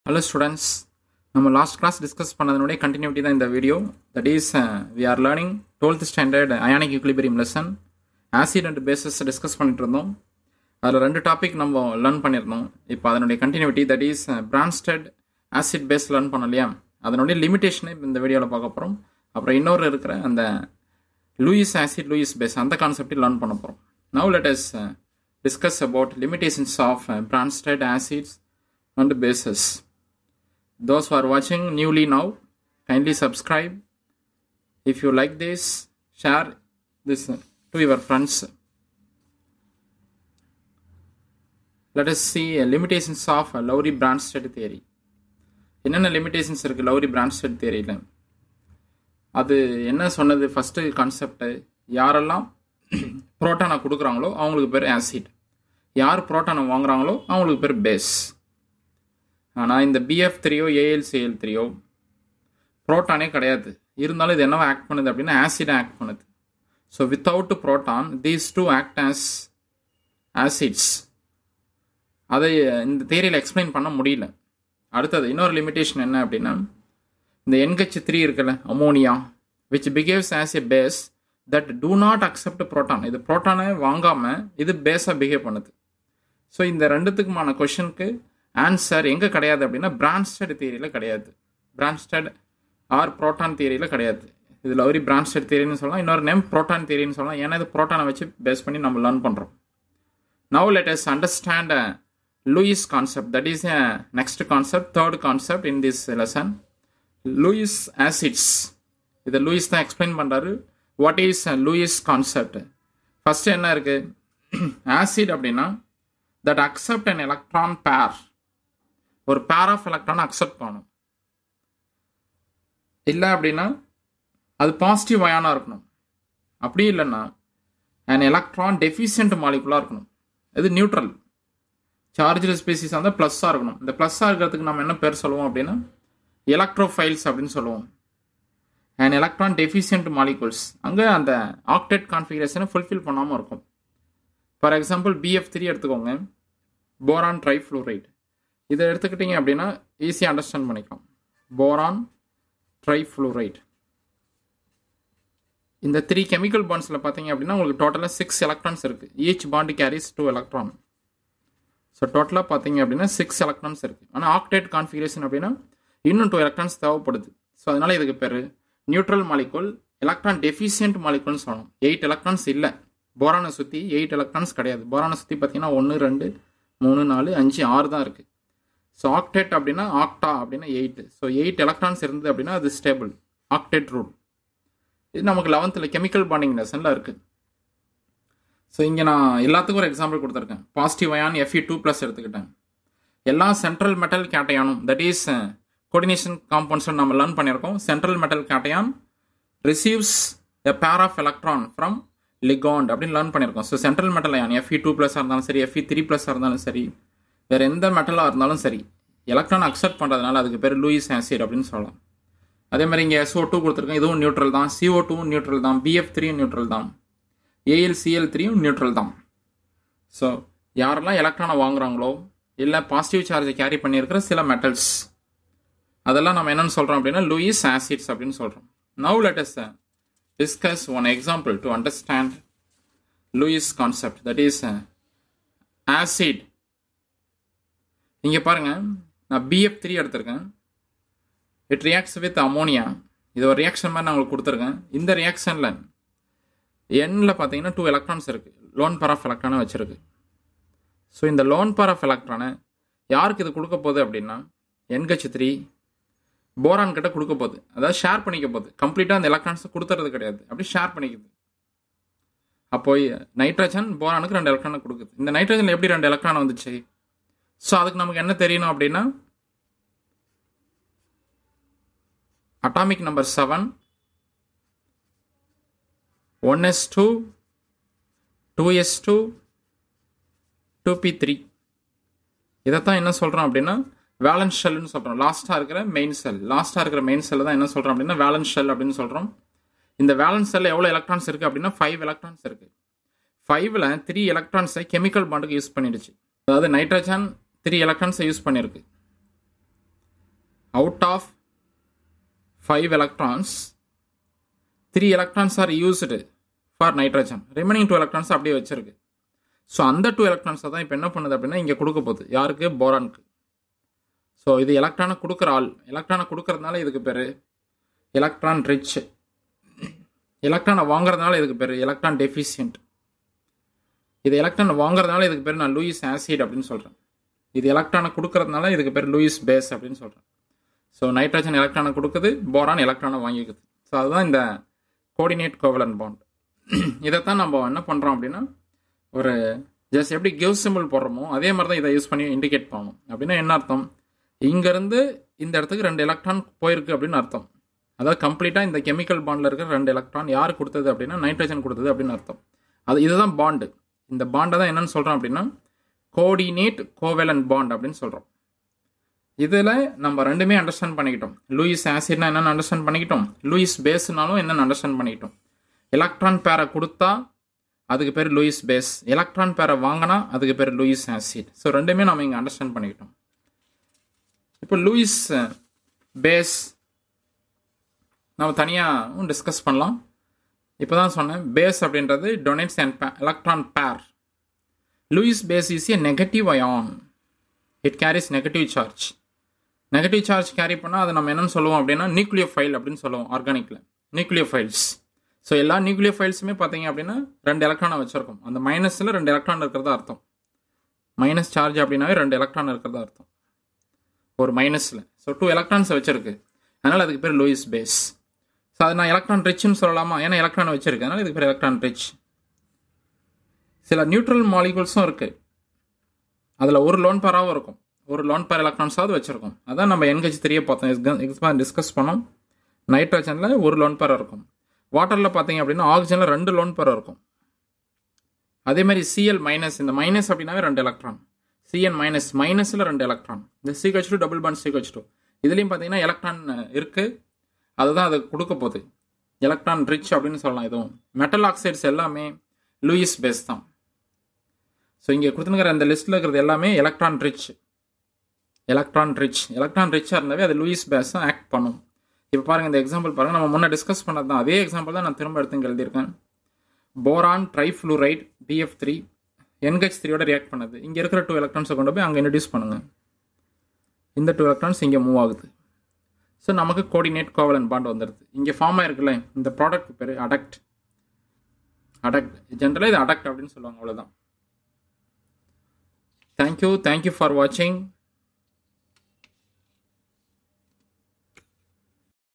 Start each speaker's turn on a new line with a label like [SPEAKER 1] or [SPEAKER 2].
[SPEAKER 1] Hello students நம்ம last class discuss பண்ணதனுடைய continuity தான் இந்த video that is we are learning twelfth standard ionic equilibrium lesson acid and bases discuss பண்ணிட்டு இருந்தோம் அதில் ரெண்டு டாபிக் நம்ம லேர்ன் பண்ணியிருந்தோம் இப்போ அதனுடைய continuity that is Bronsted acid base learn பண்ணோம் இல்லையா அதனுடைய லிமிடேஷனை இந்த வீடியோவில் பார்க்க போகிறோம் அப்புறம் இன்னொரு இருக்கிற அந்த லூயிஸ் ஆசிட் லூயிஸ் பேஸ் அந்த கான்செப்டை லேர்ன் பண்ண போகிறோம் now let us discuss about limitations of Bronsted acids and bases. Those who are watching newly now, kindly subscribe. If you like this, share this to your friends. Let us see uh, limitations of uh, Lowry Bronsted theory. என்னென்ன limitations இருக்குது Lowry Bronsted தியரியில் அது என்ன சொன்னது first concept யாரெல்லாம் புரோட்டானை கொடுக்குறாங்களோ அவங்களுக்கு பேர் ஆசிட் யார் புரோட்டானை வாங்குறாங்களோ அவங்களுக்கு பேர் பேஸ் ஆனால் இந்த பிஎஃப் த்ரீயோ ஏஎல்சிஎல் த்ரீயோ ப்ரோட்டானே கிடையாது இருந்தாலும் இது என்னவா ஆக்ட் பண்ணுது அப்படின்னா ஆசிடாக ஆக்ட் பண்ணுது so without proton these two act as acids அதை இந்த தேரியில் எக்ஸ்பிளைன் பண்ண முடியல அடுத்தது இன்னொரு லிமிடேஷன் என்ன அப்படின்னா இந்த என்ஹெச் த்ரீ இருக்குல்ல ammonia which behaves as a base that do not accept proton இது ப்ரோட்டானை வாங்காமல் இது பேஸாக பிஹேவ் பண்ணுது ஸோ இந்த ரெண்டுத்துக்குமான கொஷனுக்கு ஆன்சர் எங்கே கிடையாது அப்படின்னா பிரான்ஸ்டட் தியரியில் கிடையாது பிரான்ஸ்டட் ஆர் ப்ரோட்டான் தியரியில் கிடையாது இது லவரி பிரான்ஸ்டட் தியரின்னு சொல்லலாம் இன்னொரு நேம் ப்ரோட்டான் தியரின்னு சொல்லலாம் ஏன்னா இது ப்ரோட்டானை வச்சு பேஸ் பண்ணி நம்ம லேர்ன் பண்ணுறோம் now let us understand Lewis concept that is next concept third concept in this lesson Lewis acids இதை லூயிஸ் தான் எக்ஸ்பிளைன் பண்ணுறாரு what is Lewis concept first என்ன இருக்குது ஆசிட் அப்படின்னா தட் அக்செப்ட் அன் எலக்ட்ரான் பேர் ஒரு பேர் ஆஃப் எலக்ட்ரான் அக்செப்ட் பண்ணும் இல்லை அப்படின்னா அது பாசிட்டிவ் அயானாக இருக்கணும் அப்படி இல்லைன்னா அன் எலக்ட்ரான் டெஃபிஷியன்ட் மாலிகுலாக இருக்கணும் இது நியூட்ரல் சார்ஜில் ஸ்பீசிஸ் வந்து ப்ளஸ்ஸாக இருக்கணும் இந்த ப்ளஸ்ஸாக இருக்கிறதுக்கு நம்ம என்ன பேர் சொல்லுவோம் அப்படின்னா எலக்ட்ரோஃபைல்ஸ் அப்படின்னு சொல்லுவோம் அண்ட் எலக்ட்ரான் டெஃபிஷியன்ட் மாலிகுல்ஸ் அங்கே அந்த ஆக்டேட் கான்ஃபிகரேஷனை ஃபுல்ஃபில் பண்ணாமல் இருக்கும் ஃபார் எக்ஸாம்பிள் பிஎஃப் த்ரீ எடுத்துக்கோங்க போரான் ட்ரைஃப்ளூரைட் இதை எடுத்துக்கிட்டிங்க அப்படின்னா ஈஸியாக அண்டர்ஸ்டாண்ட் பண்ணிக்கலாம் போரான் ட்ரைஃப்ளூரைட் இந்த த்ரீ கெமிக்கல் பாண்ட்ஸில் பார்த்தீங்க அப்படின்னா உங்களுக்கு டோட்டலாக சிக்ஸ் எலக்ட்ரான்ஸ் இருக்குது each bond carries two electron so டோட்டலாக பார்த்தீங்க அப்படின்னா சிக்ஸ் எலக்ட்ரான்ஸ் இருக்குது ஆனால் ஆக்டேட் கான்ஃபிகரேஷன் அப்படின்னா இன்னும் டூ எலக்ட்ரான்ஸ் தேவைப்படுது ஸோ அதனால் இதுக்கு பேர் நியூட்ரல் மாலிகுல் எலக்ட்ரான் டெஃபிஷியன்ட் மாலிகுல்னு சொல்லணும் எயிட் எலக்ட்ரான்ஸ் இல்லை போரானை சுற்றி எயிட் எலக்ட்ரான்ஸ் கிடையாது போரானை சுற்றி பார்த்தீங்கன்னா ஒன்று ரெண்டு மூணு நாலு அஞ்சு ஆறு தான் இருக்குது ஸோ ஆக்டேட் அப்படின்னா ஆக்டா அப்படின்னா எயிட் ஸோ எயிட் எலக்ட்ரான்ஸ் இருந்தது அப்படின்னா அது ஸ்டேபிள் ஆக்டேட் ரூல் இது நமக்கு லெவன்த்தில் கெமிக்கல் பாண்டிங் லெசனில் இருக்குது ஸோ இங்கே நான் எல்லாத்துக்கும் ஒரு எக்ஸாம்பிள் கொடுத்துருக்கேன் positive ion F E two plus எடுத்துக்கிட்டேன் எல்லா சென்ட்ரல் மெட்டல் கேட்டையானும் தட் இஸ் கோஆர்டினேஷன் காம்பவுண்ட்ஸ் நம்ம லேர்ன் பண்ணியிருக்கோம் central metal cation receives a pair of electron from ligand அப்படின்னு லேர்ன் பண்ணியிருக்கோம் so central metal ion F E two ப்ளஸ்ஸாக இருந்தாலும் சரி எஃப்இ த்ரீ ப்ளஸ்ஸாக இருந்தாலும் சரி வேறு எந்த மெட்டலாக இருந்தாலும் சரி எலக்ட்ரான் அக்செப்ட் பண்ணுறதுனால அதுக்கு பேர் லூயிஸ் ஆசிட் அப்படின்னு சொல்லலாம் அதே மாதிரி இங்கே எஸ்ஓ டூ கொடுத்துருக்கோம் இதுவும் நியூட்ரல் தான் சிஓ டூவும் நியூட்ரல் தான் பிஎஃப் த்ரீயும் நியூட்ரல் தான் ஏஎல்சிஎல் த்ரீயும் நியூட்ரல் தான் ஸோ யாரெல்லாம் எலக்ட்ரானை வாங்குறாங்களோ இல்லை பாசிட்டிவ் சார்ஜை கேரி பண்ணியிருக்கிற சில மெட்டல்ஸ் அதெல்லாம் நம்ம என்னென்னு சொல்கிறோம் அப்படின்னா லூயிஸ் ஆசிட்ஸ் அப்படின்னு சொல்கிறோம் now let us discuss one example to understand Lewis concept that is uh, acid இங்கே பாருங்க நான் பிஎஃப் த்ரீ எடுத்திருக்கேன் இட் ரியாக்ட்ஸ் வித் அமோனியா இது ஒரு ரியாக்ஷன் மாதிரி நான் உங்களுக்கு கொடுத்துருக்கேன் இந்த ரியாக்ஷனில் எண்ணில் பார்த்தீங்கன்னா டூ எலக்ட்ரான்ஸ் இருக்குது லோன் பார் ஆஃப் எலக்ட்ரானை வச்சுருக்கு ஸோ இந்த லோன் பார் ஆஃப் எலக்ட்ரானை யாருக்கு இது கொடுக்க போகுது அப்படின்னா என்ஹெச் த்ரீ போரான் கிட்ட கொடுக்க போகுது அதாவது ஷேர் பண்ணிக்க போகுது கம்ப்ளீட்டாக அந்த எலக்ட்ரான்ஸை கொடுத்துறது கிடையாது அப்படி ஷேர் பண்ணிக்குது அப்போ நைட்ரஜன் போரானுக்கு ரெண்டு எலக்ட்ரானை கொடுக்குது இந்த நைட்ரஜன் எப்படி ரெண்டு எலக்ட்ரான் வந்துச்சு ஸோ அதுக்கு நமக்கு என்ன தெரியணும் அப்படின்னா atomic number seven one S two two S two two P three இதைத்தான் என்ன சொல்கிறோம் அப்படின்னா வேலன்ஸ் ஷெல்னு சொல்கிறோம் லாஸ்ட்டாக இருக்கிற மெயின் செல் லாஸ்ட்டாக இருக்கிற மெயின் செல் தான் என்ன சொல்கிறோம் அப்படின்னா வேலன்ஸ் ஷெல் அப்படின்னு சொல்கிறோம் இந்த வேலன்ஸ் செல்லில் எவ்வளோ எலக்ட்ரான்ஸ் இருக்குது அப்படின்னா ஃபைவ் எலக்ட்ரான்ஸ் இருக்குது ஃபைவ்ல த்ரீ எலக்ட்ரான்ஸை கெமிக்கல் பாண்டுக்கு யூஸ் பண்ணிடுச்சு அதாவது நைட்ரஜன் த்ரீ எலக்ட்ரான்ஸை யூஸ் பண்ணியிருக்கு out of five electrons three electrons are used for nitrogen remaining two electrons அப்படியே வச்சிருக்கு ஸோ அந்த டூ எலக்ட்ரான்ஸை தான் இப்போ என்ன பண்ணுது அப்படின்னா இங்கே கொடுக்க போகுது யாருக்கு போரானுக்கு ஸோ இது எலக்ட்ரானை கொடுக்குற ஆள் எலக்ட்ரானை கொடுக்கறதுனால இதுக்கு பேர் எலக்ட்ரான் ரிச் எலக்ட்ரானை வாங்குறதுனால இதுக்கு பேர் எலக்ட்ரான் டெஃபிஷியன்ட் இது எலக்ட்ரானை வாங்குறதுனால இதுக்கு பேர் நான் லூயிஸ் ஆசிட் அப்படின்னு சொல்கிறேன் இது எலக்ட்ரானை கொடுக்கறதுனால இதுக்கு பேர் லூயிஸ் பேஸ் அப்படின்னு சொல்கிறேன் ஸோ நைட்ரஜன் எலக்ட்ரானை கொடுக்குது போரான் எலக்ட்ரானை வாங்கிக்குது ஸோ அதுதான் இந்த கோஆர்டினேட் கோவலன் பாண்ட் இதைத்தான் நம்ம என்ன பண்ணுறோம் அப்படின்னா ஒரு ஜஸ்ட் எப்படி கிவ் சிம்பிள் போடுறோமோ அதே மாதிரி தான் இதை யூஸ் பண்ணி இண்டிகேட் பண்ணணும் அப்படின்னா என்ன அர்த்தம் இங்கேருந்து இந்த இடத்துக்கு ரெண்டு எலக்ட்ரான் போயிருக்கு அப்படின்னு அர்த்தம் அதாவது கம்ப்ளீட்டாக இந்த கெமிக்கல் பாண்டில் இருக்கிற ரெண்டு எலக்ட்ரான் யார் கொடுத்தது அப்படின்னா நைட்ரஜன் கொடுத்தது அப்படின்னு அர்த்தம் அது இதுதான் பாண்டு இந்த பாண்டை தான் என்னன்னு சொல்கிறோம் அப்படின்னா கோஆர்டினேட் கோவேலன் பாண்ட் அப்படின்னு சொல்கிறோம் இதில் நம்ம ரெண்டுமே அண்டர்ஸ்டாண்ட் பண்ணிக்கிட்டோம் லூயிஸ் ஆசிட்னா என்னென்னு அண்டர்ஸ்டாண்ட் பண்ணிக்கிட்டோம் லூயிஸ் பேஸ்னாலும் என்னென்னு அண்டர்ஸ்டாண்ட் பண்ணிக்கிட்டோம் எலக்ட்ரான் பேரை கொடுத்தா அதுக்கு பேர் லூயிஸ் பேஸ் எலக்ட்ரான் பேரை வாங்கினா அதுக்கு பேர் லூயிஸ் ஆசிட் ஸோ ரெண்டுமே நம்ம இங்கே அண்டர்ஸ்டாண்ட் பண்ணிக்கிட்டோம் இப்போ லூயிஸ் பேஸ் நம்ம தனியாக டிஸ்கஸ் பண்ணலாம் இப்போ தான் சொன்னேன் பேஸ் அப்படின்றது donates and electron pair Lewis base is a negative ion it carries negative charge negative charge carry பண்ணால் அதை நம்ம என்னென்னு சொல்லுவோம் அப்படின்னா நியூக்ளியோ ஃபைல் அப்படின்னு சொல்லுவோம் ஆர்கானிக்கில் நியூக்ளியோ ஃபைல்ஸ் ஸோ எல்லா நியூக்ளியோ ஃபைல்ஸுமே பார்த்தீங்க அப்படின்னா ரெண்டு எலக்ட்ரானை வச்சிருக்கும் அந்த மைனஸில் ரெண்டு எலக்ட்ரான் இருக்கிறதா அர்த்தம் மைனஸ் சார்ஜ் அப்படின்னாவே ரெண்டு எலக்ட்ரான் இருக்கிறதா அர்த்தம் ஒரு மைனஸில் ஸோ டூ எலக்ட்ரான்ஸை வச்சிருக்கு அதனால் அதுக்கு பேர் லூயிஸ் பேஸ் ஸோ அது நான் எலக்ட்ரான் ரிச்னு சொல்லலாமா ஏன்னா எலக்ட்ரான் வச்சிருக்கு அதனால் இதுக்கு பேர் எலக்ட்ரான் ரிச் சில நியூட்ரல் மாலிகூல்ஸும் இருக்குது அதில் ஒரு லோன் பேராகவும் இருக்கும் ஒரு லோன் பேர் எலக்ட்ரான்ஸாவது வச்சிருக்கும் அதான் நம்ம என்கேஜ் தெரிய பார்த்தோம் எக்ஸ்பா டிஸ்கஸ் பண்ணோம் நைட்ரஜனில் ஒரு லோன் பேர் இருக்கும் வாட்டரில் பார்த்தீங்க அப்படின்னா ஆக்சிஜனில் ரெண்டு லோன் பேர் இருக்கும் அதே மாதிரி சிஎல் மைனஸ் இந்த மைனஸ் அப்படின்னாவே ரெண்டு எலக்ட்ரான் சிஎன் மைனஸ் மைனஸில் ரெண்டு எலக்ட்ரான் இந்த C H two double bond C H two இதுலேயும் பார்த்தீங்கன்னா எலக்ட்ரான் இருக்குது அதுதான் அது கொடுக்க போகுது எலக்ட்ரான் ரிச் அப்படின்னு சொல்லலாம் இதுவும் மெட்டல் ஆக்சைட்ஸ் எல்லாமே லூயிஸ் பேஸ் தான் ஸோ இங்கே கொடுத்துருக்கிற அந்த லிஸ்ட்டில் இருக்கிறது எல்லாமே electron rich electron rich electron ரிச்சாக இருந்தாவே அது லூயிஸ் பேஸ் தான் ஆக்ட் பண்ணும் இப்போ பாருங்கள் இந்த எக்ஸாம்பிள் பாருங்கள் நம்ம முன்னே டிஸ்கஸ் பண்ணது தான் அதே எக்ஸாம்பிள் தான் நான் திரும்ப எடுத்து எழுதியிருக்கேன் boron trifluoride BF three NH த்ரீயோட ரியாக்ட் பண்ணுது இங்கே இருக்கிற டூ எலக்ட்ரான்ஸை கொண்டு போய் அங்கே இன்ட்ரடியூஸ் பண்ணுங்கள் இந்த டூ எலக்ட்ரான்ஸ் இங்கே மூவ் ஆகுது ஸோ நமக்கு கோஆர்டினேட் கோவலன் பாண்ட் வந்துடுது இங்கே ஃபார்ம் ஆயிருக்குல்ல இந்த ப்ராடக்ட் பேர் அடக்ட் அடக்ட் ஜென்ரலாக இது அடக்ட் அப்படின்னு சொல்லுவாங்க அவ்வளோதான் தேங்க்யூ தேங்க்யூ ஃபார் வாட்சிங்